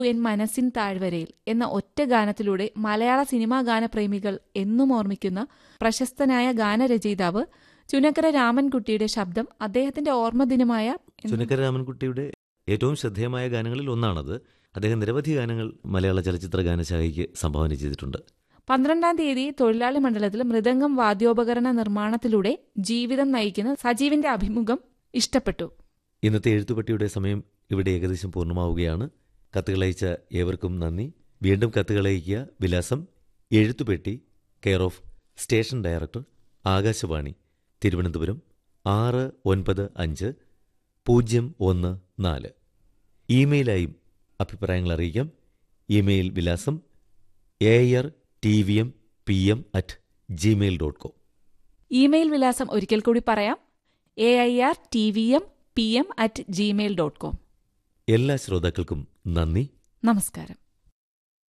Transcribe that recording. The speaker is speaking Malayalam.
എൻ മനസ്സിൻ താഴ്വരയിൽ എന്ന ഒറ്റ ഗാനത്തിലൂടെ മലയാള സിനിമാ ഗാനപ്രേമികൾ എന്നും ഓർമ്മിക്കുന്ന പ്രശസ്തനായ ഗാനരചയിതാവ് ചുനക്കര രാമൻകുട്ടിയുടെ ശബ്ദം അദ്ദേഹത്തിന്റെ ഓർമ്മദിനമായ ചുനക്കര രാമൻകുട്ടിയുടെ ഏറ്റവും ശ്രദ്ധേയമായ ഗാനങ്ങളിൽ ഒന്നാണത് അദ്ദേഹം നിരവധി ഗാനങ്ങൾ മലയാള ചലച്ചിത്ര ഗാനശാഖയ്ക്ക് സംഭാവന ചെയ്തിട്ടുണ്ട് പന്ത്രണ്ടാം തീയതി തൊഴിലാളി മണ്ഡലത്തിൽ മൃദംഗം വാദ്യോപകരണ നിർമ്മാണത്തിലൂടെ ജീവിതം നയിക്കുന്ന സജീവിന്റെ അഭിമുഖം ഇഷ്ടപ്പെട്ടു ഇന്നത്തെ എഴുത്തുപട്ടിയുടെ സമയം ഇവിടെ ഏകദേശം പൂർണ്ണമാവുകയാണ് കത്തുകളയച്ച ഏവർക്കും നന്ദി വീണ്ടും കത്തുകളയക്കുക വിലാസം എഴുത്തുപെട്ടി care of station director Akashvani Thiruvananthapuram ആറ് ഒൻപത് അഞ്ച് പൂജ്യം ഒന്ന് നാല് ഇമെയിലായും അഭിപ്രായങ്ങൾ അറിയിക്കാം ഇമെയിൽ വിലാസം A R T V M P M at Gmail dot com email വിലാസം ഒരിക്കൽ കൂടി പറയാം A I R T V M P M at Gmail dot com എല്ലാ ശ്രോതാക്കൾക്കും നന്ദി നമസ്കാരം